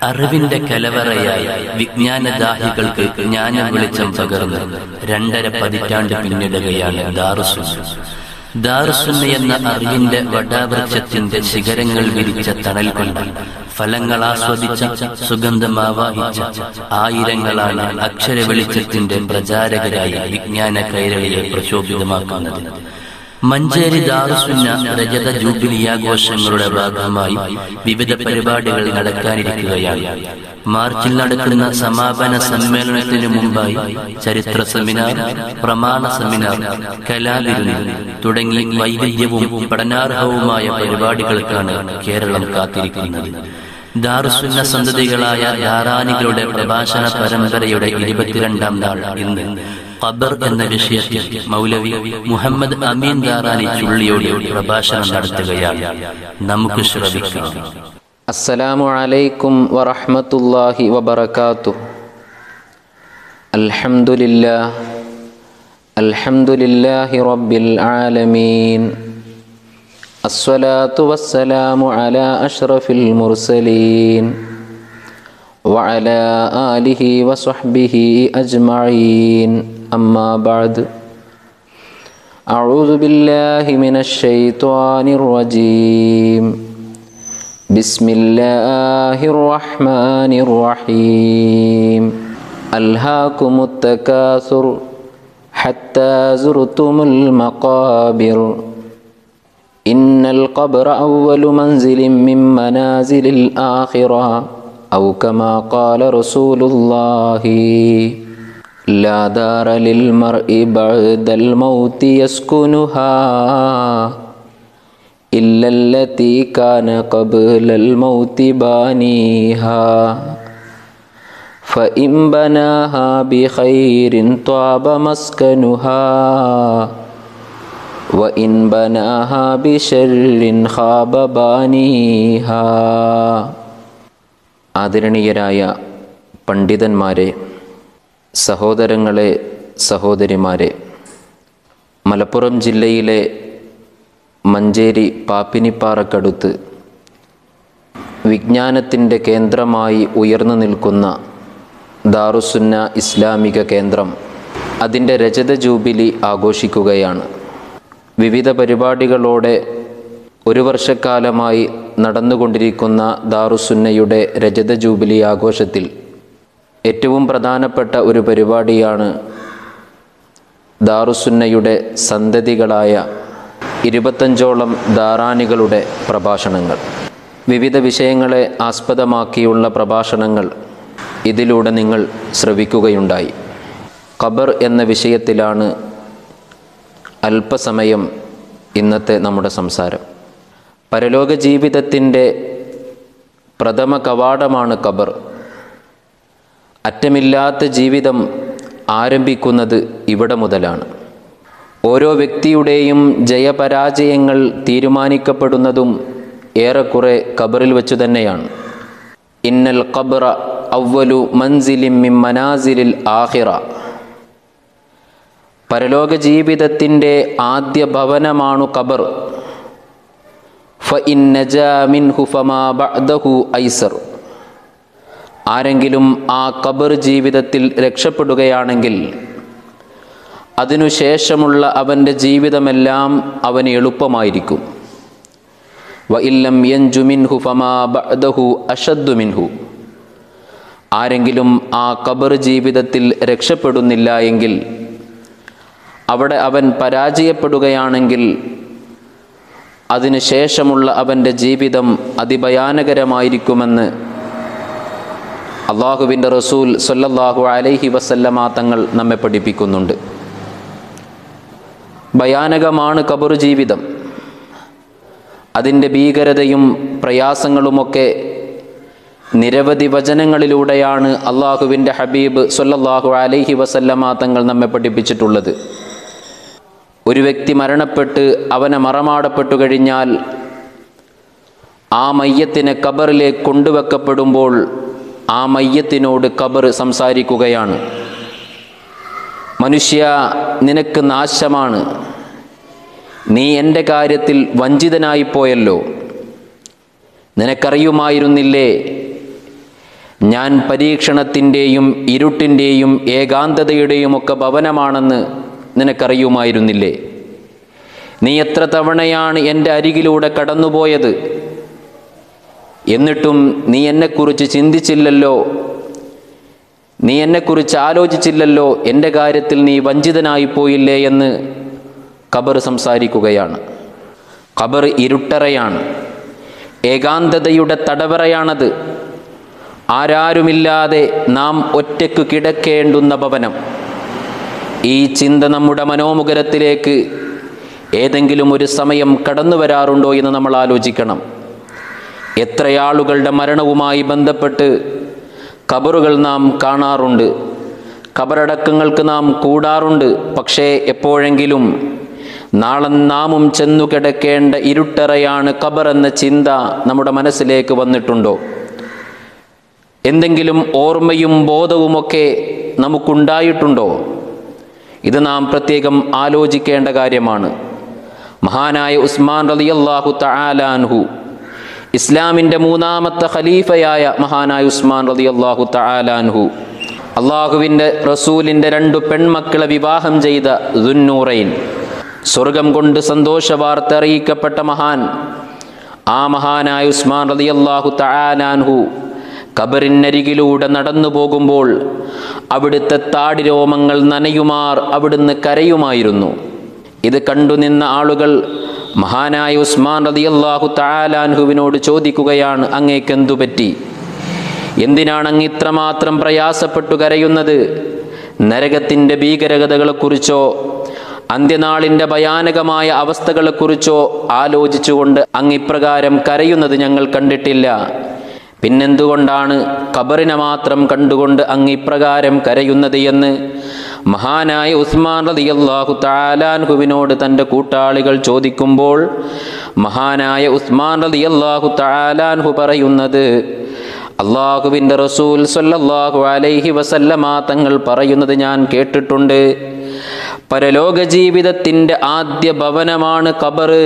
അറിവിന്റെ കലവറയായി വിജ്ഞാനദാഹികൾക്ക് ജ്ഞാന വെളിച്ചം പകർന്ന് രണ്ടര പതിറ്റാണ്ട് പിന്നിടുകയാണ് ദാറുസുന്ന ദാറുസുന്ന എന്ന അറിവിന്റെ വടാവൃക്ഷത്തിന്റെ ശിഖരങ്ങൾ വിരിച്ച തണൽ കൊണ്ട് ഫലങ്ങൾ ആസ്വദിച്ച സുഗന്ധമാവാഹിച്ച ആയിരങ്ങളാണ് അക്ഷര വെളിച്ചത്തിന്റെ പ്രചാരകരായി വിജ്ഞാന കൈരളിയെ പ്രശോഭിതമാക്കുന്നത് മഞ്ചേരി ദാറുസുന്ന രജത ജൂബിലി ആഘോഷങ്ങളുടെ ഭാഗമായി വിവിധ പരിപാടികൾ നടക്കാനിരിക്കുകയാണ് മാർച്ചിൽ നടക്കുന്ന സമാപന സമ്മേളനത്തിനു മുമ്പായി ചരിത്ര സെമിനാർ പ്രമാണ സെമിനാർ കലാവിരുന്ന് തുടങ്ങി വൈവിധ്യവും പഠനാർഹവുമായ പരിപാടികൾക്കാണ് കേരളം കാത്തിരിക്കുന്നത് ദാറുസുന്ന സന്തതികളായ ധാരാനികളുടെ പ്രഭാഷണ പരമ്പരയുടെ ഇരുപത്തിരണ്ടാം നാൾ ഇന്ന് ഖബർ എന്ന വിഷയത്തിൽ മൗലവി മുഹമ്മദ് അമീൻ ദാറാനി ചുള്ളിയോട് പ്രഭാഷണം നടത്തുകയാണ് നമുക്ക് ശ്രമിക്കാം السلام عليكم ورحمة الله وبركاته الحمد لله الحمد لله رب العالمين الصلاة والسلام على أشرف المرسلين وعلى آله وصحبه أجمعين أما بعد أعوذ بالله من الشيطان الرجيم بسم الله الرحمن الرحيم ألهاكم التكاثر حتى زرتم المقابر إن القبر أول منزل من منازل الآخرة أو كما قال رسول الله لا دار للمرء بعد الموت يسكنها إلا التي كان قبل الموت بانيها فإن بناها بخير طاب مسكنها وإن بناها بشر خاب بانيها ആദരണീയരായ പണ്ഡിതന്മാരെ സഹോദരങ്ങളെ സഹോദരിമാരെ മലപ്പുറം ജില്ലയിലെ മഞ്ചേരി പാപ്പിനിപ്പാറക്കടുത്ത് വിജ്ഞാനത്തിൻ്റെ കേന്ദ്രമായി ഉയർന്നു നിൽക്കുന്ന ദാറുസുന്ന ഇസ്ലാമിക കേന്ദ്രം അതിൻ്റെ രജത ജൂബിലി ആഘോഷിക്കുകയാണ് വിവിധ പരിപാടികളോടെ ഒരു വർഷക്കാലമായി നടന്നുകൊണ്ടിരിക്കുന്ന ദാറുസുന്നയുടെ രജത ജൂബിലി ആഘോഷത്തിൽ ഏറ്റവും പ്രധാനപ്പെട്ട ഒരു പരിപാടിയാണ് ദാറുസുന്നയുടെ സന്തതികളായ ഇരുപത്തഞ്ചോളം ദാറാനികളുടെ പ്രഭാഷണങ്ങൾ വിവിധ വിഷയങ്ങളെ ആസ്പദമാക്കിയുള്ള പ്രഭാഷണങ്ങൾ ഇതിലൂടെ നിങ്ങൾ ശ്രവിക്കുകയുണ്ടായി ഖബർ എന്ന വിഷയത്തിലാണ് അല്പസമയം ഇന്നത്തെ നമ്മുടെ സംസാരം പരലോക ജീവിതത്തിൻ്റെ പ്രഥമ കവാടമാണ് ഖബർ അറ്റമില്ലാത്ത ജീവിതം ആരംഭിക്കുന്നത് ഇവിടെ മുതലാണ് ഓരോ വ്യക്തിയുടെയും ജയപരാജയങ്ങൾ തീരുമാനിക്കപ്പെടുന്നതും ഏറെക്കുറെ ഖബറിൽ വെച്ചു തന്നെയാണ് ഇന്നൽ ഖബ്റ അവലു മൻസിലിം മിൻ മനാസിലിൽ ആഹിറ പരലോക ജീവിതത്തിൻ്റെ ആദ്യ ഭവനമാണു ഖബർ ഫഇൻ നജാ മിൻഹു ഫമാ ബഅദഹു ഐസർ ആരെങ്കിലും ആ ഖബർ ജീവിതത്തിൽ രക്ഷപ്പെടുകയാണെങ്കിൽ അതിനുശേഷമുള്ള അവൻ്റെ ജീവിതമെല്ലാം അവന് എളുപ്പമായിരിക്കും വ ഇല്ലം യൻജു മിൻഹു ഫമാ ബഅദഹു അഷദ്ദു മിൻഹു ആരെങ്കിലും ആ ഖബർ ജീവിതത്തിൽ രക്ഷപ്പെടുന്നില്ല എങ്കിൽ അവിടെ അവൻ പരാജയപ്പെടുകയാണെങ്കിൽ അതിനുശേഷമുള്ള അവൻ്റെ ജീവിതം അതിഭയാനകരമായിരിക്കുമെന്ന് അള്ളാഹുവിൻ്റെ റസൂൽ സല്ലല്ലാഹു അലൈഹി വസല്ലമ തങ്ങൾ നമ്മെ പഠിപ്പിക്കുന്നുണ്ട് ഭയാനകമാണ് കബറു ജീവിതം അതിൻ്റെ ഭീകരതയും പ്രയാസങ്ങളുമൊക്കെ നിരവധി വചനങ്ങളിലൂടെയാണ് അള്ളാഹുവിൻ്റെ ഹബീബ് സല്ലല്ലാഹു അലൈഹി വസല്ലമ തങ്ങൾ നമ്മെ പഠിപ്പിച്ചിട്ടുള്ളത് ഒരു വ്യക്തി മരണപ്പെട്ട് അവനെ മറമാടപ്പെട്ടു കഴിഞ്ഞാൽ ആ മയ്യത്തിനെ കബറിലേക്ക് കൊണ്ടുവെക്കപ്പെടുമ്പോൾ ആ മയ്യത്തിനോട് കബർ സംസാരിക്കുകയാണ് മനുഷ്യ നിനക്ക് നാശമാണ് നീ എൻ്റെ കാര്യത്തിൽ വഞ്ചിതനായിപ്പോയല്ലോ നിനക്കറിയുമായിരുന്നില്ലേ ഞാൻ പരീക്ഷണത്തിൻ്റെയും ഇരുട്ടിൻ്റെയും ഏകാന്തതയുടെയും ഒക്കെ ഭവനമാണെന്ന് നിനക്കറിയുമായിരുന്നില്ലേ നീ എത്ര തവണയാണ് എൻ്റെ അരികിലൂടെ കടന്നുപോയത് എന്നിട്ടും നീ എന്നെക്കുറിച്ച് ചിന്തിച്ചില്ലല്ലോ നീ എന്നെക്കുറിച്ച് ആലോചിച്ചില്ലല്ലോ എൻ്റെ കാര്യത്തിൽ നീ വഞ്ചിതനായി പോയില്ലേ എന്ന് ഖബർ സംസാരിക്കുകയാണ് ഖബർ ഇരുട്ടറയാണ് ഏകാന്തതയുടെ തടവറയാണത് ആരാരുമില്ലാതെ നാം ഒറ്റയ്ക്ക് കിടക്കേണ്ടുന്ന ഭവനം ഈ ചിന്ത നമ്മുടെ മനോമുഖരത്തിലേക്ക് ഏതെങ്കിലും ഒരു സമയം കടന്നു വരാറുണ്ടോ എന്ന് നമ്മൾ ആലോചിക്കണം എത്രയാളുകളുടെ മരണവുമായി ബന്ധപ്പെട്ട് ഖബറുകൾ നാം കാണാറുണ്ട് ഖബറടക്കങ്ങൾക്ക് നാം കൂടാറുണ്ട് പക്ഷേ എപ്പോഴെങ്കിലും നാളെ നാമും ചെന്നു കിടക്കേണ്ട ഇരുട്ടറയാണ് ഖബർ എന്ന ചിന്ത നമ്മുടെ മനസ്സിലേക്ക് വന്നിട്ടുണ്ടോ എന്തെങ്കിലും ഓർമ്മയും ബോധവുമൊക്കെ നമുക്കുണ്ടായിട്ടുണ്ടോ ഇത് നാം പ്രത്യേകം ആലോചിക്കേണ്ട കാര്യമാണ് മഹാനായ ഉസ്മാൻ റളിയല്ലാഹു തആലാൻഹു ഇസ്ലാമിൻ്റെ മൂന്നാമത്തെ ഖലീഫയായ മഹാനായ ഉസ്മാൻ റളിയല്ലാഹു തആലാൻഹു അള്ളാഹുവിൻ്റെ റസൂലിൻ്റെ രണ്ടു പെൺമക്കളെ വിവാഹം ചെയ്ത ദുന്നൂറൈൻ സ്വർഗം കൊണ്ട് സന്തോഷ വാർത്ത അറിയിക്കപ്പെട്ട മഹാൻ ആ മഹാനായ ഉസ്മാൻ റളിയല്ലാഹു തആലാൻഹു കബറിനരികിലൂടെ നടന്നു പോകുമ്പോൾ അവിടുത്തെ താടിരോമങ്ങൾ നനയുമാർ അവിടുന്ന് കരയുമായിരുന്നു ഇത് കണ്ടുനിന്ന ആളുകൾ മഹാനായ ഉസ്മാൻ റളിയല്ലാഹു തആലാൻഹുവിനോട് ചോദിക്കുകയാണ് അങ്ങേക്കെന്തു പറ്റി എന്തിനാണ് അങ്ങ് ഇത്രമാത്രം പ്രയാസപ്പെട്ടു കരയുന്നത് നരകത്തിൻ്റെ ഭീകരകഥകളെക്കുറിച്ചോ അന്ത്യനാളിൻ്റെ ഭയാനകമായ അവസ്ഥകളെക്കുറിച്ചോ ആലോചിച്ചുകൊണ്ട് അങ്ങ് ഇപ്രകാരം കരയുന്നത് ഞങ്ങൾ കണ്ടിട്ടില്ല പിന്നെന്തുകൊണ്ടാണ് ഖബറിനെ മാത്രം കണ്ടുകൊണ്ട് അങ്ങ് ഇപ്രകാരം കരയുന്നത് എന്ന് മഹാനായ ഉസ്മാൻ റളിയല്ലാഹു തആലാൻഹുവിനോട് തൻ്റെ കൂട്ടാളികൾ ചോദിക്കുമ്പോൾ മഹാനായ ഉസ്മാൻ റളിയല്ലാഹു തആലാൻഹു പറയുന്നത് അള്ളാഹുവിൻ്റെ റസൂൽ സല്ലല്ലാഹു അലൈഹി വസല്ലമ തങ്ങൾ പറയുന്നത് ഞാൻ കേട്ടിട്ടുണ്ട് പരലോക ജീവിതത്തിൻ്റെ ആദ്യ ഭവനമാണ് ഖബറ്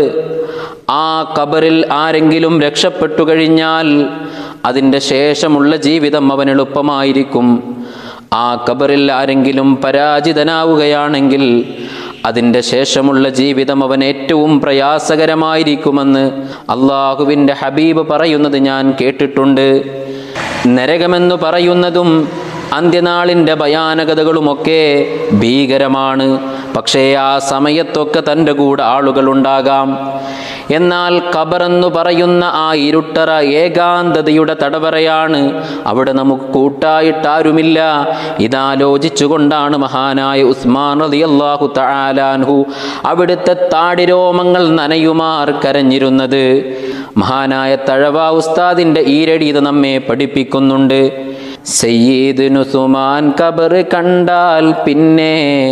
ആ ഖബറിൽ ആരെങ്കിലും രക്ഷപ്പെട്ടു കഴിഞ്ഞാൽ അതിൻ്റെ ശേഷമുള്ള ജീവിതം അവൻ എളുപ്പമായിരിക്കും ആ ഖബറിൽ ആരെങ്കിലും പരാജിതനാവുകയാണെങ്കിൽ അതിൻ്റെ ശേഷമുള്ള ജീവിതം അവൻ ഏറ്റവും പ്രയാസകരമായിരിക്കുമെന്ന് അള്ളാഹുവിൻ്റെ ഹബീബ് പറയുന്നത് ഞാൻ കേട്ടിട്ടുണ്ട് നരകമെന്ന് പറയുന്നതും അന്ത്യനാളിൻ്റെ ഭയാനകതകളുമൊക്കെ ഭീകരമാണ് പക്ഷേ ആ സമയത്തൊക്കെ തൻ്റെ കൂടെ ആളുകളുണ്ടാകാം എന്നാൽ ഖബറെന്നു പറയുന്ന ആ ഇരുട്ടറ ഏകാന്തതയുടെ തടവറയാണ് അവിടെ നമുക്ക് കൂട്ടായിട്ടാരുമില്ല ഇതാലോചിച്ചുകൊണ്ടാണ് മഹാനായ ഉസ്മാൻ റളിയല്ലാഹു തആലാൻഹു അവിടുത്തെ താടിരോമങ്ങൾ നനയുമാർ കരഞ്ഞിരുന്നത് മഹാനായ തഴവ ഉസ്താദിൻ്റെ ഈരടി ഇത് നമ്മെ പഠിപ്പിക്കുന്നുണ്ട് സയ്യിദ് നുസുമാൻ ഖബർ കണ്ടാൽ പിന്നെ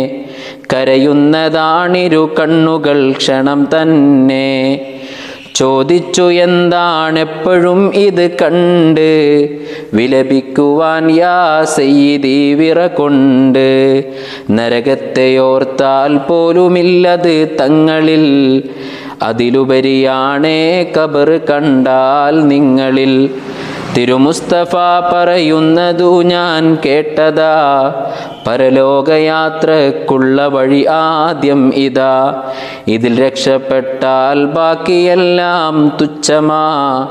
കരയുന്നതാണിരു കണ്ണുകൾ ക്ഷണം തന്നെ ചോദിച്ചു എന്താണെപ്പോഴും ഇത് കണ്ട് വിലപിക്കുവാൻ യാ സയ്യിദി വിറ കൊണ്ട് നരകത്തെയോർത്താൽ പോലുമില്ലത് തങ്ങളിൽ അതിലുപരിയാണേ കബർ കണ്ടാൽ നിങ്ങളിൽ തിരുമുസ്തഫ പറയുന്നതു ഞാൻ കേട്ടതാ പരലോകയാത്രക്കുള്ള വഴി ആദ്യം ഇതാ ഇതിൽ രക്ഷപ്പെട്ടാൽ ബാക്കിയെല്ലാം തുച്ഛമാ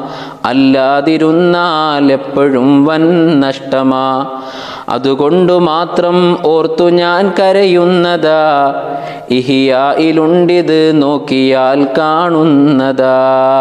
അല്ലാതിരുന്നാൽ എപ്പോഴും വൻ നഷ്ടമാ അതുകൊണ്ടു മാത്രം ഓർത്തു ഞാൻ കരയുന്നതാ ഇഹിയായിലുണ്ടിത് നോക്കിയാൽ കാണുന്നതാ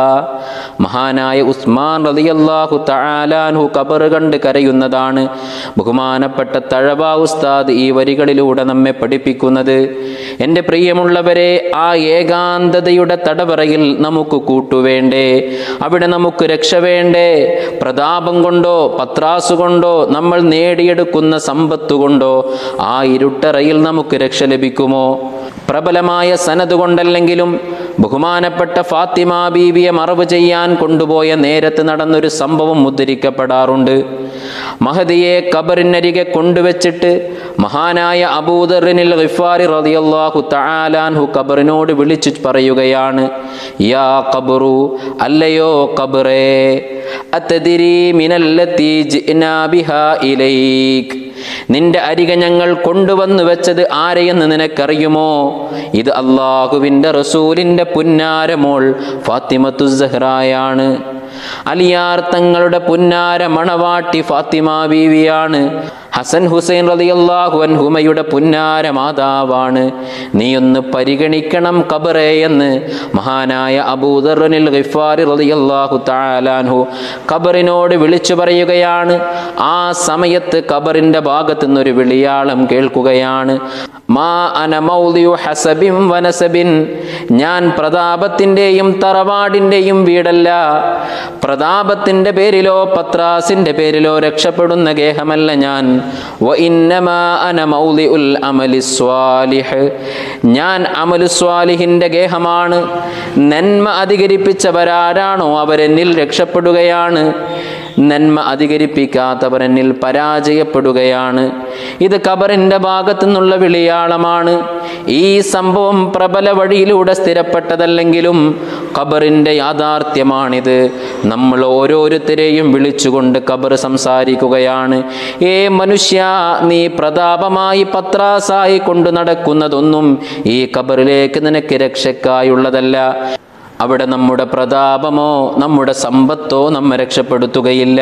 മഹാനായ ഉസ്മാൻ റളിയല്ലാഹു തആലാൻഹു ഖബർ കണ്ട് കരയുന്നതാണ് ബഹുമാനപ്പെട്ട തഴവ ഉസ്താദ് ഈ വരികളിലൂടെ നമ്മെ പഠിപ്പിക്കുന്നത് എൻ്റെ പ്രിയമുള്ളവരെ ആ ഏകാന്തതയുടെ തടവറയിൽ നമുക്ക് കൂട്ടുവേണ്ടേ അവിടെ നമുക്ക് രക്ഷ വേണ്ടേ പ്രതാപം കൊണ്ടോ പത്രാസ് കൊണ്ടോ നമ്മൾ നേടിയെടുക്കുന്ന സമ്പത്ത് കൊണ്ടോ ആ ഇരുട്ടറയിൽ നമുക്ക് രക്ഷ ലഭിക്കുമോ പ്രബലമായ സനത് കൊണ്ടല്ലെങ്കിലും ബഹുമാനപ്പെട്ട ഫാത്തിമ ബീവിയെ മറവ് ചെയ്യാൻ കൊണ്ടുപോയ നേരത്ത് നടന്നൊരു സംഭവം ഉദ്ധരിക്കപ്പെടാറുണ്ട് മഹദിയെ കബറിനരികെ കൊണ്ടുവച്ചിട്ട് മഹാനായ അബൂദറിനിൽ ഗിഫാരി റളിയല്ലാഹു തആലാൻഹു കബറിനോട് വിളിച്ചു പറയുകയാണ് യാ കബറു അല്ലയോ കബറേ അത്തദിരി മിനല്ലത്തി ജിഅ്നാ ബിഹാ ഇലൈക് നിന്റെ അരികെ ഞങ്ങൾ കൊണ്ടുവന്നു വെച്ചത് ആരെയെന്ന് നിനക്കറിയുമോ ഇത് അള്ളാഹുവിൻ്റെ റസൂലിൻ്റെ പുന്നാരമോൾ ഫാത്തിമത്തു സഹ്റായാണ് അലിയാർ തങ്ങളുടെ പുന്നാര മണവാട്ടി ഫാത്തിമ ബീവിയാണ് ഹസൻ ഹുസൈൻ റളിയല്ലാഹു അൻഹുമയുടെ പുന്നാര മാതാവാണ് നീയൊന്ന് പരിഗണിക്കണം കബറേ എന്ന് മഹാനായ അബൂദറിനിൽ ഗിഫാരി റളിയല്ലാഹു തആലാൻഹു കബറിനോട് വിളിച്ചു പറയുകയാണ് ആ സമയത്ത് കബറിന്റെ ഭാഗത്തു നിന്നൊരു വിളിയാളം കേൾക്കുകയാണ് മാ അന മൗലിയു ഹസബിൻ വനസബിൻ ഞാൻ പ്രതാപത്തിൻ്റെയും തറവാടിൻ്റെയും വീടല്ല പ്രതാപത്തിൻ്റെ പേരിലോ പത്രാസിൻ്റെ പേരിലോ രക്ഷപ്പെടുന്ന ഗേഹമല്ല ഞാൻ വ ഇന്നമാ അന മൗലിഉൽ അമലി സ്വാലിഹ് ഞാൻ അമലു സ്വാലിഹിൻ്റെ ഗേഹമാണ് നന്മ അധികരിപ്പിച്ചവരാരാണോ അവരെന്നിൽ രക്ഷപ്പെടുകയാണ് നന്മ അധികരിപ്പിക്കാത്തവർ എന്നിൽ പരാജയപ്പെടുകയാണ് ഇത് കബറിൻ്റെ ഭാഗത്തു നിന്നുള്ള വിളിയാളമാണ് ഈ സംഭവം പ്രബല വഴിയിലൂടെ സ്ഥിരപ്പെട്ടതല്ലെങ്കിലും കബറിൻ്റെ യാഥാർത്ഥ്യമാണിത് നമ്മൾ ഓരോരുത്തരെയും വിളിച്ചുകൊണ്ട് കബർ സംസാരിക്കുകയാണ് ഏ മനുഷ്യ നീ പ്രതാപമായി പത്രാസായി കൊണ്ടു നടക്കുന്നതൊന്നും ഈ കബറിലേക്ക് നിനക്ക് രക്ഷക്കായുള്ളതല്ല അവിടെ നമ്മുടെ പ്രതാപമോ നമ്മുടെ സമ്പത്തോ നമ്മെ രക്ഷപ്പെടുത്തുകയില്ല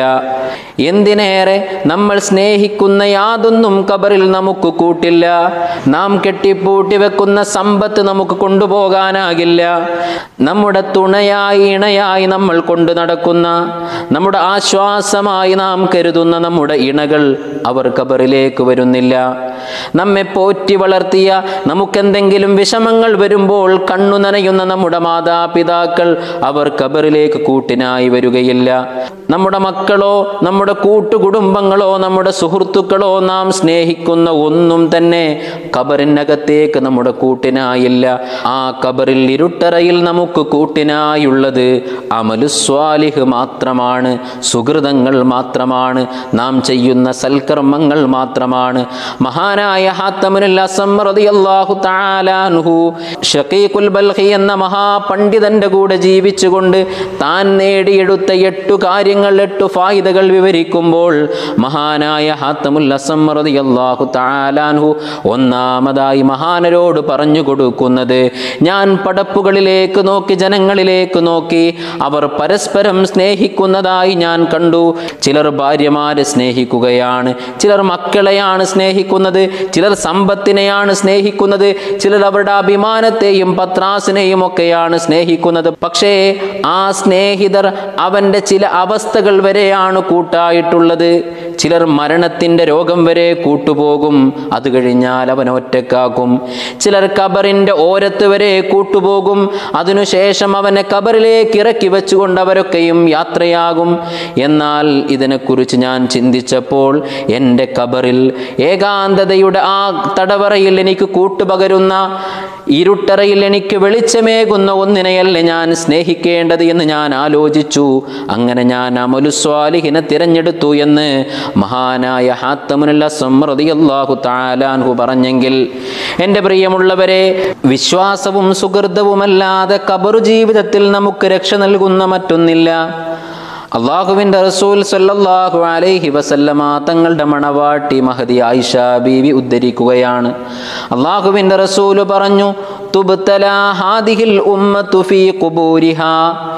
എന്തിനേറെ നമ്മൾ സ്നേഹിക്കുന്ന യാതൊന്നും കബറിൽ നമുക്ക് കൂട്ടില്ല നാം കെട്ടിപ്പൂട്ടി വെക്കുന്ന സമ്പത്ത് നമുക്ക് കൊണ്ടുപോകാനാകില്ല നമ്മുടെ തുണയായി ഇണയായി നമ്മൾ കൊണ്ടു നടക്കുന്ന നമ്മുടെ ആശ്വാസമായി നാം കരുതുന്ന നമ്മുടെ ഇണകൾ അവർ കബറിലേക്ക് വരുന്നില്ല നമ്മെ പോറ്റി വളർത്തിയ നമുക്കെന്തെങ്കിലും വിഷമങ്ങൾ വരുമ്പോൾ കണ്ണു നനയുന്ന നമ്മുടെ മാതാപിതാക്കൾ അവർ കബറിലേക്ക് കൂട്ടിനായി വരികയില്ല നമ്മുടെ മക്കളോ നമ്മുടെ കൂട്ടുകുടുംബങ്ങളോ നമ്മുടെ സുഹൃത്തുക്കളോ നാം സ്നേഹിക്കുന്ന ഒന്നും തന്നെ കബറിനകത്തേക്ക് നമ്മുടെ കൂട്ടിനായില്ല ആ കബറിൽ ഇരുട്ടറയിൽ നമുക്ക് കൂട്ടിനായുള്ളത് അമലുസ്വാലിഹ് മാത്രമാണ് സുഹൃതങ്ങൾ മാത്രമാണ് നാം ചെയ്യുന്ന സൽക്കർമ്മങ്ങൾ മാത്രമാണ് മഹാനായ ഹാത്തമുൽ അസം റളിയല്ലാഹു തആലാൻഹു ഷഖീഖുൽ ബൽഖി എന്ന മഹാപണ്ഡിതന്റെ കൂടെ ജീവിച്ചുകൊണ്ട് താൻ നേടിയെടുത്ത എട്ടു കാര്യങ്ങൾ എട്ടു ഫായിദകൾ വിവരിക്കുമ്പോൾ മഹാനായ ഹാത്തമുൽ അസം റളിയല്ലാഹു തആലാൻഹു ഒന്നാമതായി മഹാനരോട് പറഞ്ഞു കൊടുക്കുന്നത് ഞാൻ പടപ്പുകളിലേക്ക് നോക്കി ജനങ്ങളിലേക്ക് നോക്കി അവർ പരസ്പരം സ്നേഹിക്കുന്നതായി ഞാൻ കണ്ടു ചിലർ ഭാര്യമാരെ സ്നേഹിക്കുകയാണ് ചിലർ മക്കളെയാണ് സ്നേഹിക്കുന്നത് ചിലർ സമ്പത്തിനെയാണ് സ്നേഹിക്കുന്നത് ചിലർ അവരുടെ അഭിമാനത്തെയും പത്രാസിനെയും ഒക്കെയാണ് സ്നേഹിക്കുന്നത് പക്ഷേ ആ സ്നേഹിതർ അവൻ്റെ ചില അവസ്ഥകൾ വരെയാണ് കൂട്ടായിട്ടുള്ളത് ചിലർ മരണത്തിൻ്റെ രോഗം വരെ കൂട്ടുപോകും അത് കഴിഞ്ഞാൽ അവൻ ഒറ്റക്കാക്കും ചിലർ കബറിൻ്റെ ഓരത്ത് വരെ കൂട്ടുപോകും അതിനുശേഷം അവനെ കബറിലേക്ക് ഇറക്കി വെച്ചുകൊണ്ട് അവരൊക്കെയും യാത്രയാകും എന്നാൽ ഇതിനെക്കുറിച്ച് ഞാൻ ചിന്തിച്ചപ്പോൾ എൻ്റെ കബറിൽ ഏകാന്തതയുടെ ആ തടവറയിൽ എനിക്ക് കൂട്ടുപകരുന്ന ഇരുട്ടറയിൽ എനിക്ക് വെളിച്ചമേകുന്ന ഒന്നിനെയല്ല ഞാൻ സ്നേഹിക്കേണ്ടത് എന്ന് ഞാൻ ആലോചിച്ചു അങ്ങനെ ഞാൻ അമലുസ്വാലിഹിനെ തിരഞ്ഞെടുത്തു എന്ന് മഹാനായ ഹാത്തമുല്ല സമ്രതിയല്ലാഹു താലാൻഹു പറഞ്ഞെങ്കിൽ എൻ്റെ പ്രിയമുള്ളവരെ വിശ്വാസവും സുഹൃതവുമല്ലാതെ കബറു ജീവിതത്തിൽ നമുക്ക് രക്ഷ നൽകുന്ന മറ്റൊന്നില്ല അള്ളാഹുവിൻ്റെ റസൂൽ സല്ലല്ലാഹു അലൈഹി വസല്ലമ തങ്ങളുടെ മണവാട്ടി മഹദി ആയിഷ ബീവി ഉദ്ധരിക്കുകയാണ് അള്ളാഹുവിൻ്റെ റസൂല് പറഞ്ഞു തുബ്തല ഹാദിഹിൽ ഉമ്മത്തു ഫീ ഖുബൂരിഹാ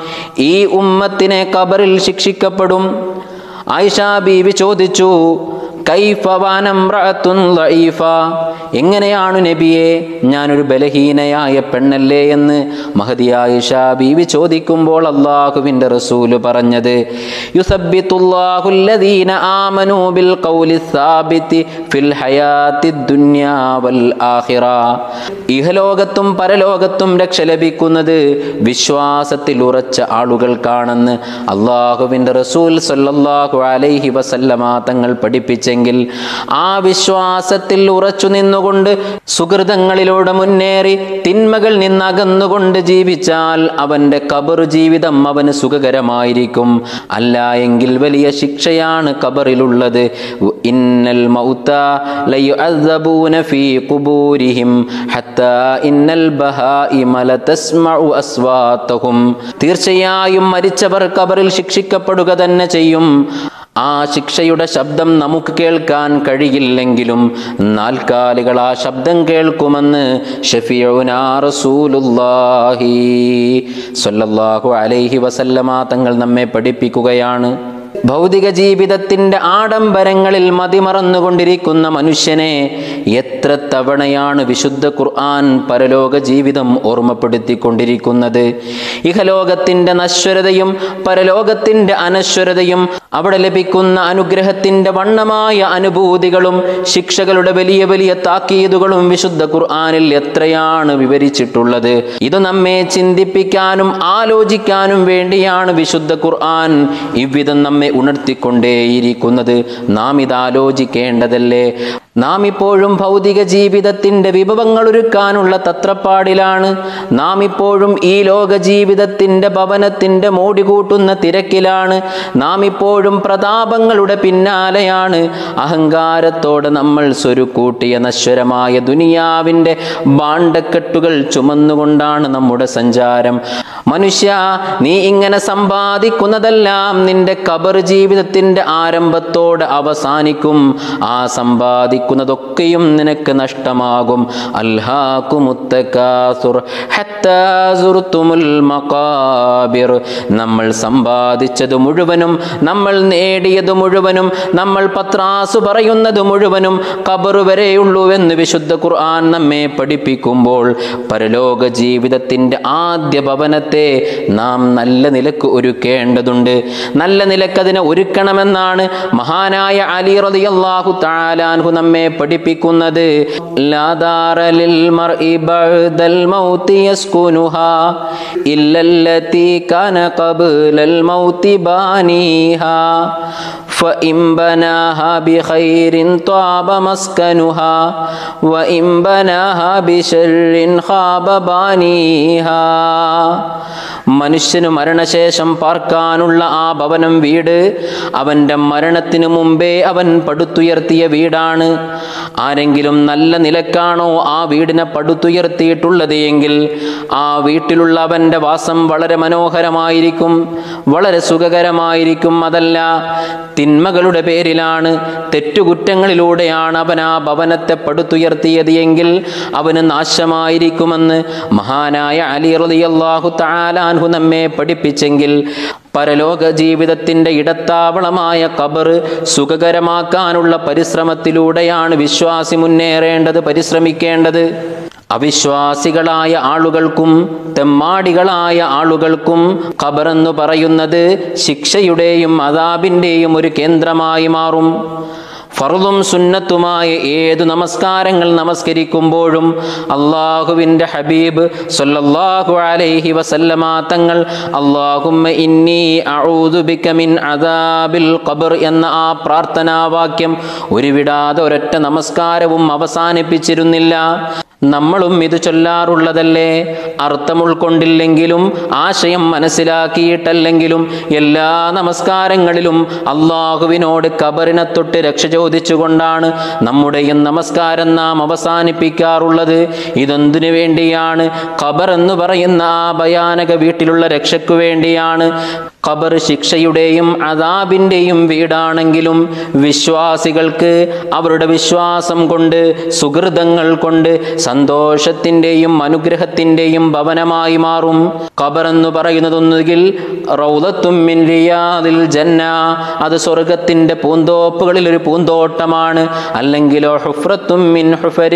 ഈ ഉമ്മത്തിനെ കബറിൽ ശിക്ഷിക്കപ്പെടും ആയിഷ ബീവി ചോദിച്ചു കൈഫ വാനമ്രഅത്തുൻ ലഈഫ എങ്ങനെയാണ് നബിയെ ഞാനൊരു ബലഹീനയായ പെണ്ണല്ലേ എന്ന് മഹദിയായ ബീവി ചോദിക്കുമ്പോൾ അള്ളാഹുവിൻ്റെ റസൂല് പറഞ്ഞത് യുസബ്ബിത്തുല്ലാഹുല്ലദീന ആമനു ബിൽ ഖൗലി സാബിത്തി ഫിൽ ഹയാത്തി ദുനിയാ വൽ ആഖിറ ഇഹലോകത്തും പരലോകത്തും രക്ഷ ലഭിക്കുന്നത് വിശ്വാസത്തിൽ ഉറച്ച ആളുകൾക്കാണെന്ന് അള്ളാഹുവിൻ്റെ റസൂൽ സല്ലല്ലാഹു അലൈഹി വസല്ലമ തങ്ങൾ പഠിപ്പിച്ച പഠിപ്പിച്ചെങ്കിൽ ആ വിശ്വാസത്തിൽ ഉറച്ചു നിന്നുകൊണ്ട് സുഹൃതങ്ങളിലൂടെ മുന്നേറി തിന്മകൾ നിന്നകന്നുകൊണ്ട് ജീവിച്ചാൽ അവൻ്റെ കബർ ജീവിതം അവന് സുഖകരമായിരിക്കും അല്ല എങ്കിൽ വലിയ ശിക്ഷയാണ് കബറിലുള്ളത് ഇന്നൽ മൗത ലയുഅദ്ദബൂന ഫീ ഖുബൂരിഹിം ഹത്താ ഇന്നൽ ബഹായിമ ലതസ്മഉ അസ്വാതഹും തീർച്ചയായും മരിച്ചവർ കബറിൽ ശിക്ഷിക്കപ്പെടുക തന്നെ ചെയ്യും ആ ശിക്ഷയുടെ ശബ്ദം നമുക്ക് കേൾക്കാൻ കഴിയില്ലെങ്കിലും നാൽക്കാലികൾ ആ ശബ്ദം കേൾക്കുമെന്ന് ഷഫിയുനാ റസൂലുള്ളാഹി സ്വല്ലല്ലാഹു അലൈഹി വസല്ലമ തങ്ങൾ നമ്മെ പഠിപ്പിക്കുകയാണ് ഭൗതിക ജീവിതത്തിൻ്റെ ആഡംബരങ്ങളിൽ മതിമറന്നുകൊണ്ടിരിക്കുന്ന മനുഷ്യനെ എത്ര തവണയാണ് വിശുദ്ധ ഖുർആൻ പരലോക ജീവിതം ഓർമ്മപ്പെടുത്തിക്കൊണ്ടിരിക്കുന്നത് ഇഹലോകത്തിൻ്റെ നശ്വരതയും പരലോകത്തിൻ്റെ അനശ്വരതയും അവിടെ ലഭിക്കുന്ന അനുഗ്രഹത്തിൻ്റെ വണ്ണമായ അനുഭൂതികളും ശിക്ഷകളുടെ വലിയ വലിയ താക്കീതുകളും വിശുദ്ധ ഖുർആനിൽ എത്രയാണ് വിവരിച്ചിട്ടുള്ളത് ഇത് നമ്മെ ചിന്തിപ്പിക്കാനും ആലോചിക്കാനും വേണ്ടിയാണ് വിശുദ്ധ ഖുർആൻ ഇவ்விധം നമ്മെ ഉണർത്തിക്കൊണ്ടേയിരിക്കുന്നത് നാം ഇത് ആലോചിക്കേണ്ടതല്ലേ നാം ഇപ്പോഴും ഭൗതിക ജീവിതത്തിൻ്റെ വിഭവങ്ങൾ ഒരുക്കാനുള്ള തത്രപ്പാടിലാണ് നാം ഇപ്പോഴും ഈ ലോക ജീവിതത്തിൻ്റെ ഭവനത്തിൻ്റെ മോടി കൂട്ടുന്ന തിരക്കിലാണ് നാം ഇപ്പോഴും പ്രതാപങ്ങളുടെ പിന്നാലെയാണ് അഹങ്കാരത്തോടെ നമ്മൾ സ്വരുക്കൂട്ടിയ നശ്വരമായ ദുനിയാവിൻ്റെ ബാണ്ടക്കെട്ടുകൾ ചുമന്നുകൊണ്ടാണ് നമ്മുടെ സഞ്ചാരം മനുഷ്യ നീ ഇങ്ങനെ സമ്പാദിക്കുന്നതെല്ലാം നിന്റെ കബർ ജീവിതത്തിൻ്റെ ആരംഭത്തോട് അവസാനിക്കും ആ സമ്പാദിക്കുന്നതൊക്കെയും നിനക്ക് നഷ്ടമാകും അൽഹാക്കുമുത്തക്കാസുർ ഹത്താ സുർത്തുമുൽ മഖാബിർ നമ്മൾ സമ്പാദിച്ചത് മുഴുവനും നമ്മൾ നേടിയത് മുഴുവനും നമ്മൾ പത്രാസ് പറയുന്നത് മുഴുവനും കബർ വരെയുള്ളൂവെന്ന് വിശുദ്ധ ഖുർആൻ നമ്മെ പഠിപ്പിക്കുമ്പോൾ പരലോക ജീവിതത്തിൻ്റെ ആദ്യ ഭവനത്തെ നാം നല്ല നിലക്ക് ഒരുക്കേണ്ടതുണ്ട് നല്ല നിലക്ക് അതിനെ ഒരുക്കണമെന്നാണ് മഹാനായ അലി റളിയല്ലാഹു തആലാൻഹു നമ്മെ പഠിപ്പിക്കുന്നത് ലാ ദാറ ലിൽ മർഇ ബഅദൽ മൗതി യസ്കുനുഹാ ഇല്ലല്ലതി കാന ഖബ്ലൽ മൗതി ബാനിഹാ فإن بناها بخير طاب مسكنها وإن بناها بشر خاب بانيها മനുഷ്യന് മരണശേഷം പാർക്കാനുള്ള ആ ഭവനം വീട് അവൻ്റെ മരണത്തിനു മുമ്പേ അവൻ പടുത്തുയർത്തിയ വീടാണ് ആരെങ്കിലും നല്ല നിലക്കാണോ ആ വീടിനെ പടുത്തുയർത്തിയിട്ടുള്ളത് എങ്കിൽ ആ വീട്ടിലുള്ള അവൻ്റെ വാസം വളരെ മനോഹരമായിരിക്കും വളരെ സുഖകരമായിരിക്കും അതല്ല തിന്മകളുടെ പേരിലാണ് തെറ്റുകുറ്റങ്ങളിലൂടെയാണ് അവൻ ആ ഭവനത്തെ പടുത്തുയർത്തിയത് എങ്കിൽ അവന് നാശമായിരിക്കുമെന്ന് മഹാനായ അലി റളിയല്ലാഹു തആലാൻഹു നമ്മെ പഠിപ്പിച്ചെങ്കിൽ പരലോക ജീവിതത്തിൻ്റെ ഇടത്താവളമായ കബർ സുഖകരമാക്കാനുള്ള പരിശ്രമത്തിലൂടെയാണ് വിശ്വാസി മുന്നേറേണ്ടത് പരിശ്രമിക്കേണ്ടത് അവിശ്വാസികളായ ആളുകൾക്കും തെമ്മാടികളായ ആളുകൾക്കും ഖബറെന്ന് പറയുന്നത് ശിക്ഷയുടെയും അതാബിൻ്റെയും ഒരു കേന്ദ്രമായി മാറും ഫറുതും സുന്നത്തുമായ ഏതു നമസ്കാരങ്ങൾ നമസ്കരിക്കുമ്പോഴും അള്ളാഹുവിൻ്റെ ഹബീബ് സല്ലല്ലാഹു അലൈഹി വസല്ലമ തങ്ങൾ അള്ളാഹുമ്മ ഇന്നി അഊദു ബിക മിൻ അദാബിൽ ഖബർ എന്ന ആ പ്രാർത്ഥനാവാക്യം ഒരു വിടാതെ ഒരൊറ്റ നമസ്കാരവും അവസാനിപ്പിച്ചിരുന്നില്ല നമ്മളും ഇത് ചൊല്ലാറുള്ളതല്ലേ അർത്ഥം ഉൾക്കൊണ്ടില്ലെങ്കിലും ആശയം മനസ്സിലാക്കിയിട്ടല്ലെങ്കിലും എല്ലാ നമസ്കാരങ്ങളിലും അള്ളാഹുവിനോട് കബറിനെ തൊട്ട് രക്ഷ ചോദിച്ചുകൊണ്ടാണ് നമ്മുടെയും നമസ്കാരം നാം അവസാനിപ്പിക്കാറുള്ളത് ഇതെന്തിനു വേണ്ടിയാണ് ഖബർ എന്ന് പറയുന്ന ആ ഭയാനക വീട്ടിലുള്ള രക്ഷയ്ക്കു വേണ്ടിയാണ് ഖബർ ശിക്ഷയുടെയും അതാബിൻ്റെയും വീടാണെങ്കിലും വിശ്വാസികൾക്ക് അവരുടെ വിശ്വാസം കൊണ്ട് സുഹൃതങ്ങൾ കൊണ്ട് സന്തോഷത്തിൻ്റെയും അനുഗ്രഹത്തിൻ്റെയും ഭവനമായി മാറും ഖബർ എന്ന് പറയുന്നതൊന്നുകിൽ റൗലത്തും മിൻ റിയാദിൽ ജന്ന അത് സ്വർഗത്തിൻ്റെ പൂന്തോപ്പുകളിൽ ഒരു പൂന്തോട്ടമാണ് അല്ലെങ്കിലോ ഹുഫ്രത്തും മിൻ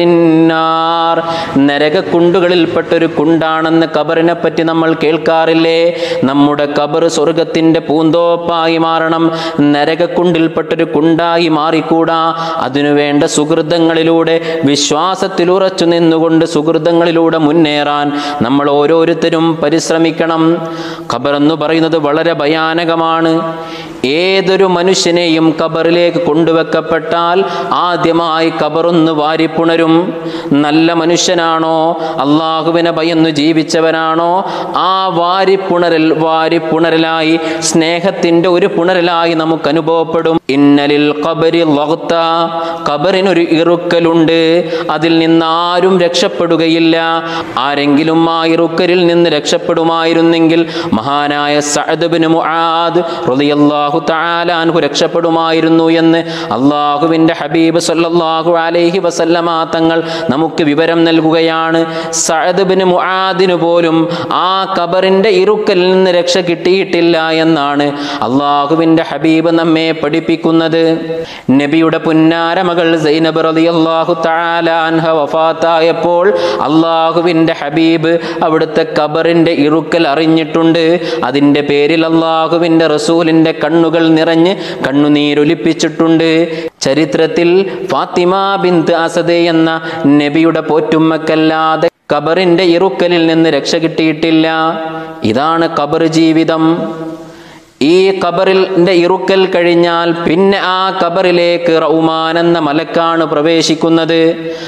ഹുഫരിന്നാർ നരകക്കുണ്ടുകളിൽപ്പെട്ടൊരു കുണ്ടാണെന്ന് ഖബറിനെ പറ്റി നമ്മൾ കേൾക്കാറില്ലേ നമ്മുടെ ഖബർ സ്വർഗത്തിൻ്റെ പൂന്തോപ്പായി മാറണം നരകക്കുണ്ടിൽപ്പെട്ടൊരു കുണ്ടായി മാറിക്കൂടാ അതിനുവേണ്ട സുഹൃതങ്ങളിലൂടെ വിശ്വാസത്തിൽ ഉറച്ചു നിന്നുകൊണ്ട് സുഹൃതങ്ങളിലൂടെ മുന്നേറാൻ നമ്മൾ ഓരോരുത്തരും പരിശ്രമിക്കണം ഖബർ എന്ന് പറയുന്നത് വളരെ ഭയാനകമാണ് ഏതൊരു മനുഷ്യനെയും കബറിലേക്ക് കൊണ്ടുവെക്കപ്പെട്ടാൽ ആദ്യമായി കബറൊന്ന് വാരിപ്പുണരും നല്ല മനുഷ്യനാണോ അള്ളാഹുവിനെ ഭയന്നു ജീവിച്ചവനാണോ ആ വാരിപ്പുണരൽ വാരിപ്പുണരലായി സ്നേഹത്തിൻ്റെ ഒരു പുണരലായി നമുക്ക് അനുഭവപ്പെടും ഇന്നലിൽ കബരി ലൊത്ത കബറിനൊരു ഇറുക്കലുണ്ട് അതിൽ നിന്ന് ആരും രക്ഷപ്പെടുകയില്ല ആരെങ്കിലും ആ ഇറുക്കലിൽ നിന്ന് രക്ഷപ്പെടുമായിരുന്നെങ്കിൽ മഹാനായ സഅദ്ബിന് മുആദ് റളിയല്ലാഹു തആല അൻഹു രക്ഷപ്പെടുമായിരുന്നു എന്ന് അള്ളാഹുവിൻ്റെ ഹബീബ് സല്ലല്ലാഹു അലൈഹി വസല്ലമ തങ്ങൾ നമുക്ക് വിവരം നൽകുകയാണ് സഅദ്ബിന് മുആദിന് പോലും ആ കബറിൻ്റെ ഇറുക്കലിൽ നിന്ന് രക്ഷ കിട്ടിയിട്ടില്ല എന്നാണ് അള്ളാഹുവിൻ്റെ ഹബീബ് നമ്മെ പഠിപ്പിക്കുന്നത് നബിയുടെ പുന്നാര മകൾ സൈനബ് റളിയല്ലാഹു തആല അൻഹ വഫാത്തായപ്പോൾ അള്ളാഹുവിൻ്റെ ഹബീബ് അവിടുത്തെ കബറിൻ്റെ ഇറുക്കൽ അറിഞ്ഞിട്ടുണ്ട് അതിൻ്റെ പേരിൽ അള്ളാഹുവിൻ്റെ റസൂലിൻ്റെ കണ്ണുകൾ നിറഞ്ഞ് കണ്ണുനീരൊലിപ്പിച്ചിട്ടുണ്ട് ചരിത്രത്തിൽ ഫാത്തിമ ബിന്ത് അസദ് എന്ന നബിയുടെ പോറ്റുമ്മക്കല്ലാതെ കബറിൻ്റെ ഇറുക്കലിൽ നിന്ന് രക്ഷ കിട്ടിയിട്ടില്ല ഇതാണ് കബർ ജീവിതം ഈ കബറിന്റെ ഇറുക്കൽ കഴിഞ്ഞാൽ പിന്നെ ആ കബറിലേക്ക് റൗമാൻ എന്ന മലക്കാണ് പ്രവേശിക്കുന്നത്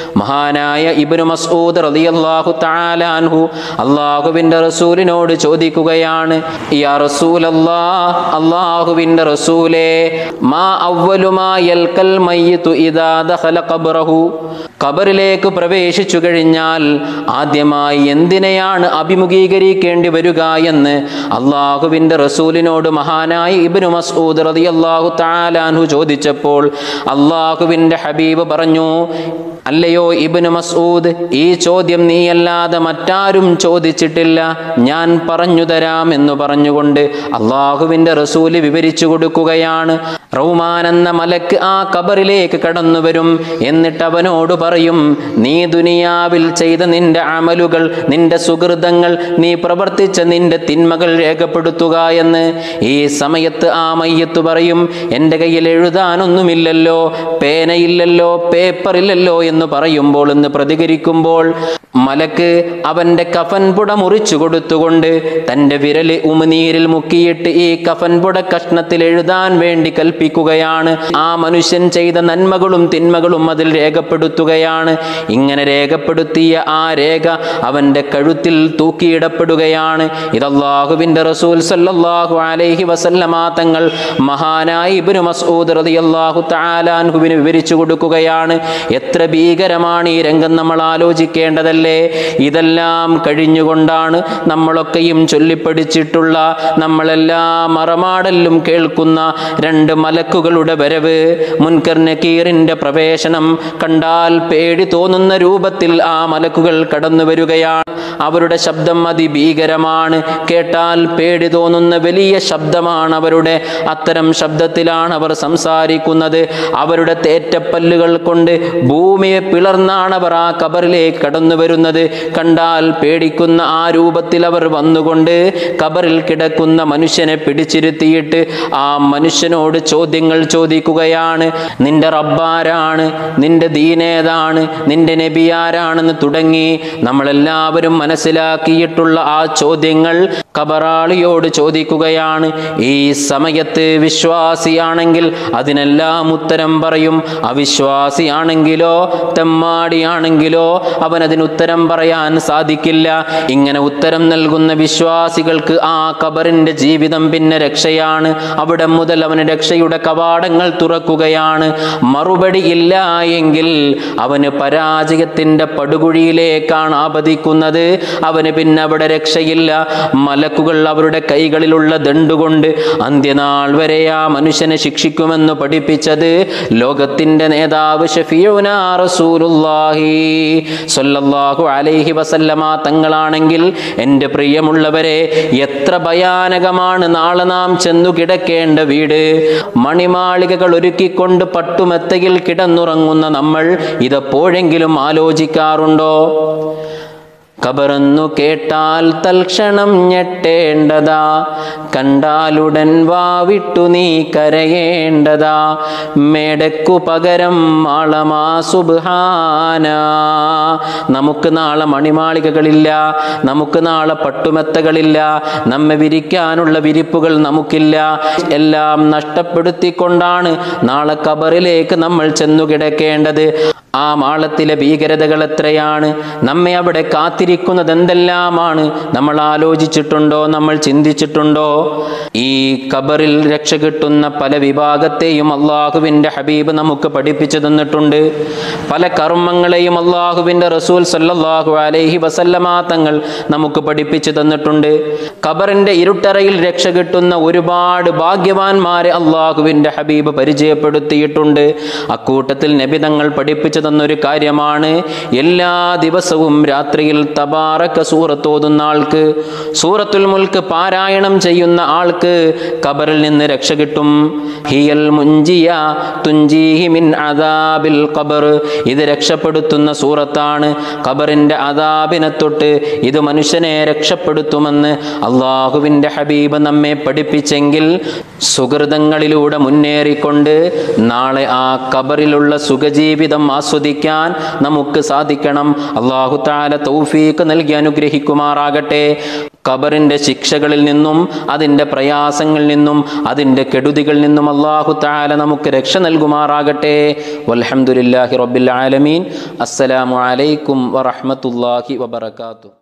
മഹാനായ ഇബ്നു മസ്ഊദ് റളിയല്ലാഹു തആല അൻഹു അള്ളാഹുവിൻ്റെ റസൂലിനോട് ചോദിക്കുകയാണ് യാ റസൂലല്ലാ അള്ളാഹുവിൻ്റെ റസൂലേ മാ അവ്വലു മാ യൽക്കൽ മയ്യിതു ഇദാ ദഖല ഖബ്റഹു ഖബറിലേക്ക് പ്രവേശിച്ചു കഴിഞ്ഞാൽ ആദ്യമായി എന്തിനെയാണ് അഭിമുഖീകരിക്കേണ്ടി വരിക എന്ന് അള്ളാഹുവിൻ്റെ റസൂലിനോട് മഹാനായ ഇബ്നു മസ്ഊദ് റളിയല്ലാഹു തആല അൻഹു ചോദിച്ചപ്പോൾ അള്ളാഹുവിൻ്റെ ഹബീബ് പറഞ്ഞു അല്ലയോ ഇബ്നു മസ്ഊദ് ഈ ചോദ്യം നീയല്ലാതെ മറ്റാരും ചോദിച്ചിട്ടില്ല ഞാൻ പറഞ്ഞു തരാം എന്ന് പറഞ്ഞുകൊണ്ട് അള്ളാഹുവിൻ്റെ റസൂല് വിവരിച്ചു കൊടുക്കുകയാണ് റൗമാൻ എന്ന മലക്ക് ആ കബറിലേക്ക് കടന്നു വരും എന്നിട്ട് അവനോട് പറയും നീ ദുനിയാവിൽ ചെയ്ത നിന്റെ അമലുകൾ നിന്റെ സുഹൃതങ്ങൾ നീ പ്രവർത്തിച്ച നിന്റെ തിന്മകൾ രേഖപ്പെടുത്തുക എന്ന് ഈ സമയത്ത് ആ മയ്യത്ത് പറയും എൻ്റെ കയ്യിൽ എഴുതാനൊന്നുമില്ലല്ലോ പേനയില്ലല്ലോ പേപ്പറില്ലല്ലോ എന്ന് പറയുമ്പോൾ എന്ന് പ്രതികരിക്കുമ്പോൾ മലക്ക് അവൻ്റെ കഫൻ പുട മുറിച്ചു കൊടുത്തുകൊണ്ട് തൻ്റെ വിരല് ഉമിനീരിൽ മുക്കിയിട്ട് ഈ കഫൻ പുട കഷ്ണത്തിൽ എഴുതാൻ വേണ്ടി കൽപ്പിക്കുകയാണ് ആ മനുഷ്യൻ ചെയ്ത നന്മകളും തിന്മകളും അതിൽ രേഖപ്പെടുത്തുകയാണ് ഇങ്ങനെ രേഖപ്പെടുത്തിയ ആ രേഖ അവൻ്റെ കഴുത്തിൽ തൂക്കിയിടപ്പെടുകയാണ് ഇതല്ലാഹുവിൻ്റെ റസൂൽ സല്ലല്ലാഹു അലൈഹി വസല്ലമ തങ്ങൾ മഹാനായ ഇബ്നു മസ്ഊദ് റളിയല്ലാഹു തആല അൻഹുവിന് വിവരിച്ചു കൊടുക്കുകയാണ് എത്ര ഭീകരമാണ് ഈ രംഗം നമ്മൾ ആലോചിക്കേണ്ടതല്ലേ ഇതെല്ലാം കഴിഞ്ഞുകൊണ്ടാണ് നമ്മളൊക്കെയും ചൊല്ലിപ്പടിച്ചിട്ടുള്ള നമ്മളെല്ലാം മറമാടലും കേൾക്കുന്ന രണ്ട് മലക്കുകളുടെ വരവ് മുൻകർ നക്കീറിന്റെ പ്രവേശനം കണ്ടാൽ പേടി തോന്നുന്ന രൂപത്തിൽ ആ മലക്കുകൾ കടന്നു വരികയാണ് അവരുടെ ശബ്ദം അതിഭീകരമാണ് കേട്ടാൽ പേടി തോന്നുന്ന വലിയ ശബ്ദമാണ് അവരുടെ അത്തരം ശബ്ദത്തിലാണ് അവർ സംസാരിക്കുന്നത് അവരുടെ തേറ്റപ്പല്ലുകൾ കൊണ്ട് ഭൂമിയെ പിളർന്നാണ് അവർ ആ കബറിലേക്ക് കടന്നു വരുന്നത് കണ്ടാൽ പേടിക്കുന്ന ആ രൂപത്തിൽ അവർ വന്നുകൊണ്ട് കബറിൽ കിടക്കുന്ന മനുഷ്യനെ പിടിച്ചിരുത്തിയിട്ട് ആ മനുഷ്യനോട് ചോദ്യങ്ങൾ ചോദിക്കുകയാണ് നിന്റെ റബ്ബാരാണ് നിന്റെ ദീനേതാണ് നിന്റെ നബി ആരാണെന്ന് തുടങ്ങി നമ്മളെല്ലാവരും മനസ്സിലാക്കിയിട്ടുള്ള ആ ചോദ്യങ്ങൾ കബറാളിയോട് ചോദിക്കുകയാണ് ഈ സമയത്ത് വിശ്വാസിയാണെങ്കിൽ അതിനെല്ലാം ഉത്തരം പറയും അവിശ്വാസിയാണെങ്കിലോ തെമ്മാടിയാണെങ്കിലോ അവൻ അതിന് ഉത്തരം പറയാൻ സാധിക്കില്ല ഇങ്ങനെ ഉത്തരം നൽകുന്ന വിശ്വാസികൾക്ക് ആ കബറിന്റെ ജീവിതം പിന്നെ രക്ഷയാണ് അവിടെ മുതൽ അവന് രക്ഷയുടെ കവാടങ്ങൾ തുറക്കുകയാണ് മറുപടി ഇല്ല എങ്കിൽ അവന് പരാജയത്തിന്റെ പടുകുഴിയിലേക്കാണ് ആപതിക്കുന്നത് അവന് പിന്നെ അവിടെ രക്ഷയില്ല മലക്കുകൾ അവരുടെ കൈകളിലുള്ള ദണ്ടുകൊണ്ട് അന്ത്യനാൾ വരെ ആ മനുഷ്യനെ ശിക്ഷിക്കുമെന്ന് പഠിപ്പിച്ചത് ലോകത്തിന്റെ നേതാവ് ഷഫീഉനാ റസൂലുള്ളാഹി സ്വല്ലല്ലാഹു അലൈഹി വസല്ലമ തങ്ങളാണെങ്കിൽ എൻ്റെ പ്രിയമുള്ളവരെ എത്ര ഭയാനകമാണ് നാളെ നാം ചെന്നു കിടക്കേണ്ട വീട് മണിമാളികകൾ ഒരുക്കിക്കൊണ്ട് പട്ടുമെത്തയിൽ കിടന്നുറങ്ങുന്ന നമ്മൾ ഇതെപ്പോഴെങ്കിലും ആലോചിക്കാറുണ്ടോ കബറെന്നു കേട്ടാൽ തൽക്ഷണം ഞെട്ടേണ്ടതാ കണ്ടാലുടൻ വാവിട്ടു നീ കരയേണ്ടതാ മേടക്കു പകരം മാളമാ സുബ്ഹാന നമുക്ക് നാളെ മണിമാളികകളില്ല നമുക്ക് നാളെ പട്ടുമെത്തകളില്ല നമ്മെ വിരിക്കാനുള്ള വിരിപ്പുകൾ നമുക്കില്ല എല്ലാം നഷ്ടപ്പെടുത്തിക്കൊണ്ടാണ് നാളെ കബറിലേക്ക് നമ്മൾ ചെന്നു കിടക്കേണ്ടത് ആ മാളത്തിലെ ഭീകരതകൾ എത്രയാണ് നമ്മെ അവിടെ കാത്തിരിക്കുന്നത് എന്തെല്ലാമാണ് നമ്മൾ ആലോചിച്ചിട്ടുണ്ടോ നമ്മൾ ചിന്തിച്ചിട്ടുണ്ടോ ഈ കബറിൽ രക്ഷ കിട്ടുന്ന പല വിഭാഗത്തെയും അള്ളാഹുവിൻ്റെ ഹബീബ് നമുക്ക് പഠിപ്പിച്ചു തന്നിട്ടുണ്ട് പല കർമ്മങ്ങളെയും അള്ളാഹുവിൻ്റെ റസൂൽ സല്ലല്ലാഹു അലൈഹി വസല്ലമാ തങ്ങൾ നമുക്ക് പഠിപ്പിച്ചു തന്നിട്ടുണ്ട് ഖബറിന്റെ ഇരുട്ടറയിൽ രക്ഷ കിട്ടുന്ന ഒരുപാട് ഭാഗ്യവാന്മാരെ അള്ളാഹുവിൻ്റെ ഹബീബ് പരിചയപ്പെടുത്തിയിട്ടുണ്ട് അക്കൂട്ടത്തിൽ നബിതങ്ങൾ പഠിപ്പിച്ചു തന്നൊരു കാര്യമാണ് എല്ലാ ദിവസവും രാത്രിയിൽ തബാറക്ക സൂറത്ത് ഓതുന്ന ആൾക്ക് സൂറത്തുൽ മുൽക്ക് പാരായണം ചെയ്യുന്ന ആൾക്ക് ഖബറിൽ നിന്ന് രക്ഷ കിട്ടും ഹിയൽ മുഞ്ചിയ തുഞ്ചീഹി മിൻ അദാബിൽ ഖബർ ഇത് രക്ഷപ്പെടുത്തുന്ന സൂറത്താണ് ഖബറിന്റെ അദാബിനെ തൊട്ട് ഇത് മനുഷ്യനെ രക്ഷപ്പെടുത്തുമെന്ന് അള്ളാഹുവിൻ്റെ ഹബീബ് നമ്മെ പഠിപ്പിച്ചെങ്കിൽ സുഹൃതങ്ങളിലൂടെ മുന്നേറിക്കൊണ്ട് നാളെ ആ ഖബറിലുള്ള സുഖജീവിതം ആസ്വദിക്കാൻ നമുക്ക് സാധിക്കണം അള്ളാഹു താല തൗഫീക്ക് നൽകി അനുഗ്രഹിക്കുമാറാകട്ടെ ഖബറിന്റെ ശിക്ഷകളിൽ നിന്നും അതിൻ്റെ പ്രയാസങ്ങളിൽ നിന്നും അതിൻ്റെ കെടുതികളിൽ നിന്നും അള്ളാഹു താല നമുക്ക് രക്ഷ നൽകുമാറാകട്ടെ വൽഹംദുലില്ലാഹി റബ്ബിൽ ആലമീൻ അസ്സലാമു അലൈക്കും വറഹ്മത്തുള്ളാഹി വബറകാതുഹു